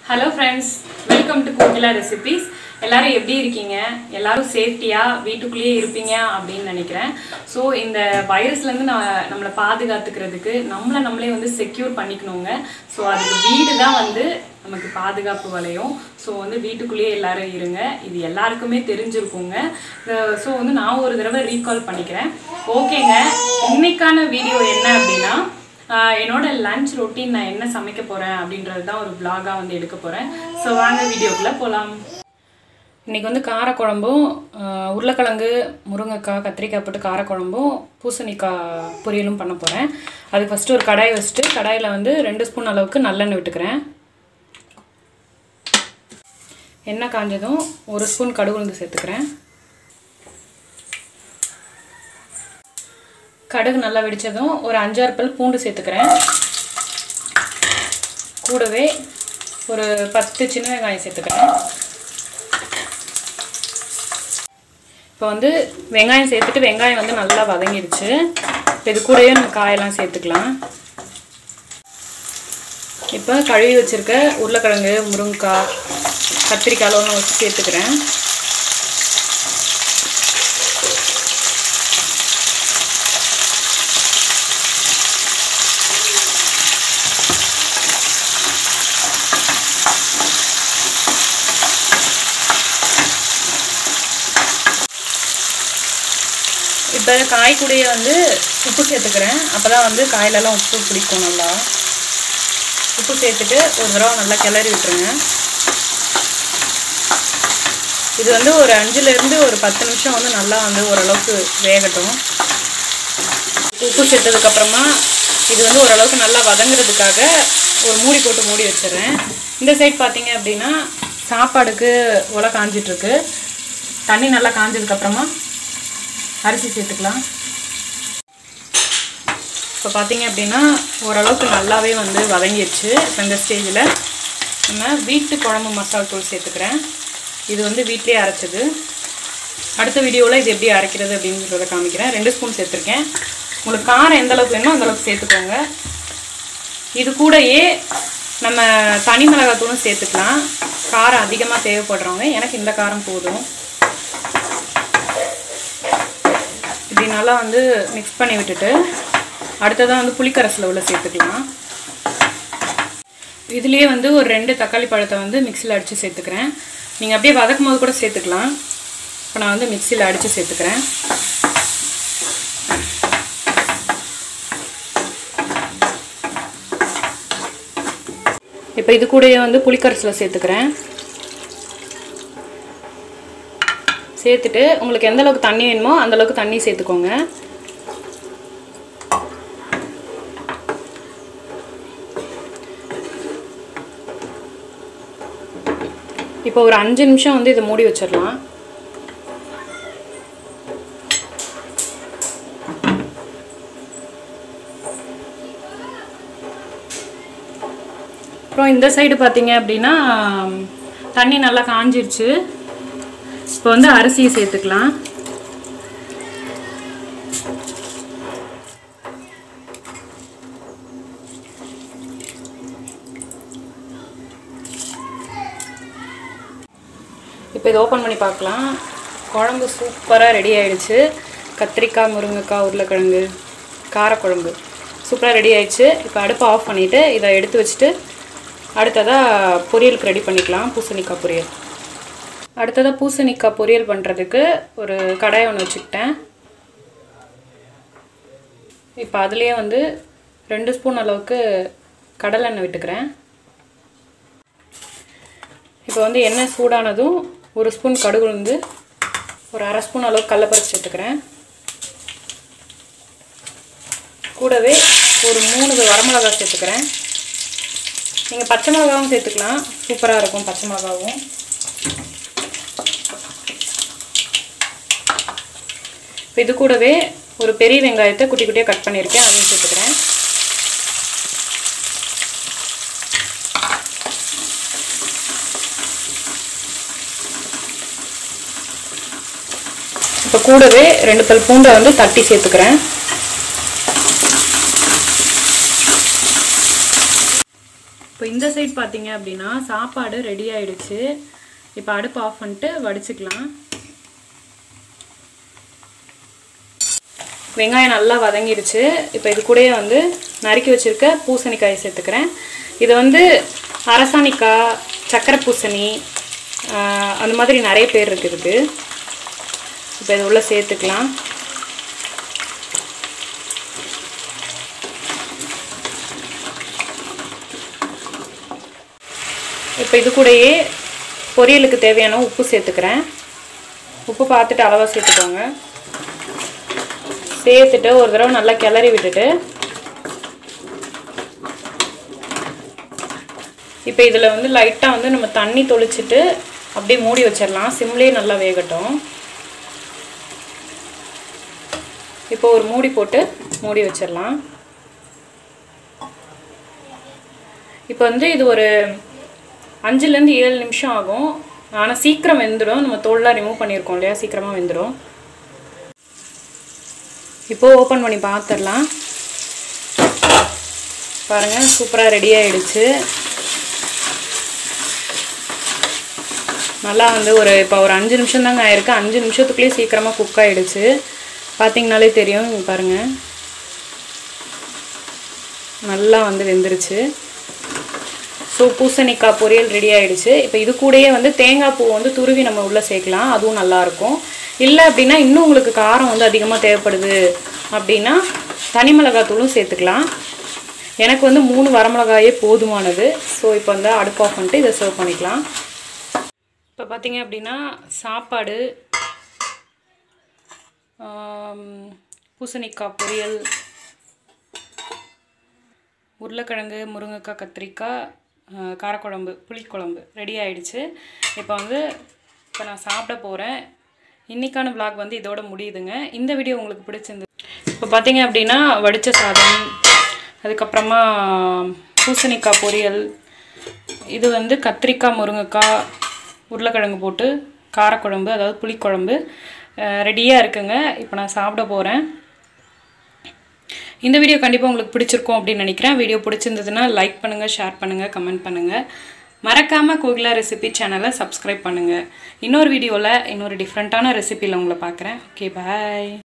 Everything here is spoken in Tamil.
hello friends welcome to Kokila recipes எல்லாரும் எப்படி இருக்கீங்க எல்லாரும் சேஃப்டியாக வீட்டுக்குள்ளேயே இருப்பீங்க அப்படின்னு நினைக்கிறேன் ஸோ இந்த வைரஸ்லேருந்து நான் நம்மளை பாதுகாத்துக்கிறதுக்கு நம்மளை நம்மளே வந்து செக்யூர் பண்ணிக்கணுங்க ஸோ அதுக்கு வீடு தான் வந்து நமக்கு பாதுகாப்பு வளையும் ஸோ வந்து வீட்டுக்குள்ளேயே எல்லாரும் இருங்க இது எல்லாருக்குமே தெரிஞ்சிருக்குங்க ஸோ வந்து நான் ஒரு தடவை ரீகால் பண்ணிக்கிறேன் ஓகேங்க இன்னைக்கான வீடியோ என்ன அப்படின்னா ஆஹ் என்னோட லஞ்ச் ரொட்டீன் நான் என்ன சமைக்க போகிறேன் அப்படின்றது தான் ஒரு vlog-ஆ வந்து எடுக்க போகிறேன் ஸோ வாங்க வீடியோக்குள்ளே போகலாம் இன்றைக்கி வந்து காரக்குழம்பும் ஆஹ் உருளைக்கிழங்கு முருங்கைக்காய் கத்திரிக்காய் போட்டு காரக்குழம்பும் பூசணிக்காய் பொரியலும் பண்ண போகிறேன் அதுக்கு ஃபஸ்ட்டு ஒரு கடாய் வச்சுட்டு கடாயில் வந்து ரெண்டு ஸ்பூன் அளவுக்கு நல்லெண்ணெய் விட்டுக்கிறேன் எண்ணெய் காஞ்சதும் ஒரு ஸ்பூன் கடுகு உளுந்து சேர்த்துக்கிறேன் கடுகு நல்லா வெடித்ததும் ஒரு அஞ்சாறு பல் பூண்டு சேர்த்துக்கிறேன் கூடவே ஒரு பத்து சின்ன வெங்காயம் சேர்த்துக்கிறேன் இப்போ வந்து வெங்காயம் சேர்த்துட்டு வெங்காயம் வந்து நல்லா வதங்கிடுச்சு இப்போ இது கூடவே நம்ம காயெல்லாம் சேர்த்துக்கலாம் இப்போ கழுவி வச்சுருக்க உருளைக்கிழங்கு முருங்கைக்காய் கத்திரிக்காயெல்லாம் வச்சு சேர்த்துக்கிறேன் இப்போ காய் கூடயே வந்து உப்பு சேர்த்துக்கிறேன் அப்போ தான் வந்து காயிலெல்லாம் உப்பு பிடிக்கும் நல்லா உப்பு சேர்த்துட்டு ஒரு தடவை நல்லா கிளறி விட்டுருங்க இது வந்து ஒரு அஞ்சுலேருந்து ஒரு பத்து நிமிஷம் வந்து நல்லா வந்து ஓரளவுக்கு வேகட்டும் உப்பு சேர்த்ததுக்கப்புறமா இது வந்து ஓரளவுக்கு நல்லா வதங்குறதுக்காக ஒரு மூடி போட்டு மூடி வச்சிடுறேன் இந்த சைட் பார்த்தீங்க அப்படின்னா சாப்பாடுக்கு உலை காஞ்சிட்ருக்கு தண்ணி நல்லா காஞ்சதுக்கப்புறமா அரிசி சேர்த்துக்கலாம் இப்போ பார்த்தீங்க அப்படின்னா ஓரளவுக்கு நல்லாவே வந்து வதங்கிடுச்சு இப்போ இந்த ஸ்டேஜில் நம்ம வீட்டு குழம்பு மசால் தூள் சேர்த்துக்கிறேன் இது வந்து வீட்டிலே அரைச்சது அடுத்த வீடியோவில் இது எப்படி அரைக்கிறது அப்படிங்கிறத காமிக்கிறேன் ரெண்டு ஸ்பூன் சேர்த்துருக்கேன் உங்களுக்கு காரம் எந்த அளவுக்கு வேணுமோ அந்த அளவுக்கு சேர்த்துக்கோங்க இது கூடயே நம்ம தனி மிளகாத்தூளும் சேர்த்துக்கலாம் காரம் அதிகமாக தேவைப்படுறவங்க எனக்கு இந்த காரம் போதும் இப்படி நல்லா வந்து மிக்ஸ் பண்ணி விட்டுட்டு அடுத்ததாக வந்து புளிக்கரசில் உள்ள சேர்த்துக்கலாம் இதுலேயே வந்து ஒரு ரெண்டு தக்காளி பழத்தை வந்து மிக்சியில் அடித்து சேர்த்துக்கிறேன் நீங்கள் அப்படியே வதக்கும் போது கூட சேர்த்துக்கலாம் இப்போ நான் வந்து மிக்சியில் அடித்து சேர்த்துக்கிறேன் இப்போ இது கூடயே வந்து புளிக்கரசில் சேர்த்துக்கிறேன் சேர்த்துட்டு உங்களுக்கு எந்த அளவுக்கு தண்ணி வேணுமோ அந்த அளவுக்கு தண்ணி சேர்த்துக்கோங்க இப்போ ஒரு அஞ்சு நிமிஷம் வந்து இதை மூடி வச்சிடலாம் அப்புறம் இந்த சைடு பார்த்தீங்க அப்படின்னா தண்ணி நல்லா காஞ்சிருச்சு இப்போ வந்து அரிசியை சேர்த்துக்கலாம் இப்போ இதை ஓப்பன் பண்ணி பார்க்கலாம் குழம்பு சூப்பராக ரெடி ஆயிடுச்சு கத்திரிக்காய் முருங்கைக்காய் உருளைக்கிழங்கு காரக்குழம்பு சூப்பராக ரெடி ஆயிடுச்சு இப்போ அடுப்பை ஆஃப் பண்ணிவிட்டு இதை எடுத்து வச்சுட்டு அடுத்ததாக பொரியலுக்கு ரெடி பண்ணிக்கலாம் பூசணிக்காய் பொரியல் அடுத்ததாக பூசணிக்காய் பொரியல் பண்ணுறதுக்கு ஒரு கடாய் ஒன்று வச்சுக்கிட்டேன் இப்போ அதுலேயே வந்து ரெண்டு ஸ்பூன் அளவுக்கு கடலெண்ணெய் விட்டுக்கிறேன் இப்போ வந்து எண்ணெய் சூடானதும் ஒரு ஸ்பூன் கடுகு உளுந்து ஒரு அரை ஸ்பூன் அளவுக்கு கடலப்பருப்பு சேர்த்துக்கிறேன் கூடவே ஒரு மூணு வரமிளகா சேர்த்துக்கிறேன் நீங்கள் பச்சை மிளகாவும் சேர்த்துக்கலாம் சூப்பராக இருக்கும் பச்சை மிளகாவும் இப்போ இது கூடவே ஒரு பெரிய வெங்காயத்தை குட்டி குட்டியாக கட் பண்ணியிருக்கேன் அதையும் சேர்த்துக்கிறேன் இப்போ கூடவே ரெண்டு பல் பூண்டை வந்து தட்டி சேர்த்துக்கிறேன் இப்போ இந்த சைடு பார்த்தீங்க அப்படின்னா சாப்பாடு ரெடி ஆயிடுச்சு இப்போ அடுப்பு ஆஃப் பண்ணிட்டு வடிச்சுக்கலாம் வெங்காயம் நல்லா வதங்கிடுச்சு இப்போ இது கூடயே வந்து நறுக்கி வச்சுருக்க பூசணிக்காயை சேர்த்துக்கிறேன் இது வந்து அரசாணிக்காய் சக்கரை பூசணி ஆஹ், அந்த மாதிரி நிறைய பேர் இருக்குது இப்போ இது உள்ள சேர்த்துக்கலாம் இப்போ இது கூடயே பொரியலுக்கு தேவையான உப்பு சேர்த்துக்கிறேன் உப்பு பார்த்துட்டு அளவாக சேர்த்துக்கோங்க சேர்த்துட்டு ஒரு தடவை நல்லா கிளறி விட்டுட்டு இப்போ இதில் வந்து லைட்டாக வந்து நம்ம தண்ணி தொளிச்சிட்டு அப்படியே மூடி வச்சிடலாம் சிம்லேயே நல்லா வேகட்டும் இப்போ ஒரு மூடி போட்டு மூடி வச்சிடலாம் இப்போ வந்து இது ஒரு அஞ்சுலேருந்து ஏழு நிமிஷம் ஆகும் ஆனால் சீக்கிரம் வெந்துடும் நம்ம தோல்லாம் ரிமூவ் பண்ணியிருக்கோம் இல்லையா சீக்கிரமாக வெந்துடும் இப்போ ஓப்பன் பண்ணி பார்த்துடலாம் பாருங்கள் சூப்பராக ரெடி ஆயிடுச்சு நல்லா வந்து ஒரு இப்போ ஒரு அஞ்சு நிமிஷம் தாங்க ஆயிருக்கு அஞ்சு நிமிஷத்துக்குள்ளேயே சீக்கிரமாக குக் ஆயிடுச்சு பார்த்தீங்கனாலே தெரியும் இங்க பாருங்கள் நல்லா வந்து வெந்துருச்சு ஸோ பூசணிக்காய் பொரியல் ரெடி ஆயிடுச்சு இப்போ இது கூடயே வந்து தேங்காய் பூ வந்து துருவி நம்ம உள்ளே சேர்க்கலாம் அதுவும் நல்லாயிருக்கும் இல்லை அப்படின்னா இன்னும் உங்களுக்கு காரம் வந்து அதிகமாக தேவைப்படுது அப்படின்னா தனி மிளகாய் தூளும் சேர்த்துக்கலாம் எனக்கு வந்து மூணு வரமிளகாயே போதுமானது ஸோ இப்போ வந்து அடுப்பு ஆஃப் பண்ணிட்டு இதை சர்வ் பண்ணிக்கலாம் இப்போ பார்த்தீங்க அப்படின்னா சாப்பாடு ஆம், பூசணிக்காய் பொரியல் உருளைக்கிழங்கு முருங்கைக்காய் கத்திரிக்காய் ஆஹ், காரக்குழம்பு புளிக்குழம்பு ரெடி ஆயிடுச்சு இப்போ வந்து இப்போ நான் சாப்பிட போகிறேன் இன்றைக்கான vlog வந்து இதோட முடியுதுங்க இந்த வீடியோ உங்களுக்கு பிடிச்சிருந்து இப்போ பார்த்தீங்க அப்படின்னா வடித்த சாதம் அதுக்கப்புறமா பூசணிக்காய் பொரியல் இது வந்து கத்திரிக்காய் முருங்கைக்காய் உருளைக்கிழங்கு போட்டு காரக்குழம்பு அதாவது புளிக்குழம்பு ரெடியாக இருக்குங்க இப்போ நான் சாப்பிட போகிறேன் இந்த வீடியோ கண்டிப்பாக உங்களுக்கு பிடிச்சிருக்கும் அப்படின்னு நினைக்கிறேன் வீடியோ பிடிச்சிருந்ததுன்னா லைக் பண்ணுங்கள் ஷேர் பண்ணுங்கள் கமெண்ட் பண்ணுங்கள் மறக்காமல் கோகிலா ரெசிபி சேனலை சப்ஸ்கிரைப் பண்ணுங்கள் இன்னொரு வீடியோவில் இன்னொரு டிஃப்ரெண்ட்டான ரெசிபியில் உங்களை பார்க்குறேன் ஓகே பாய்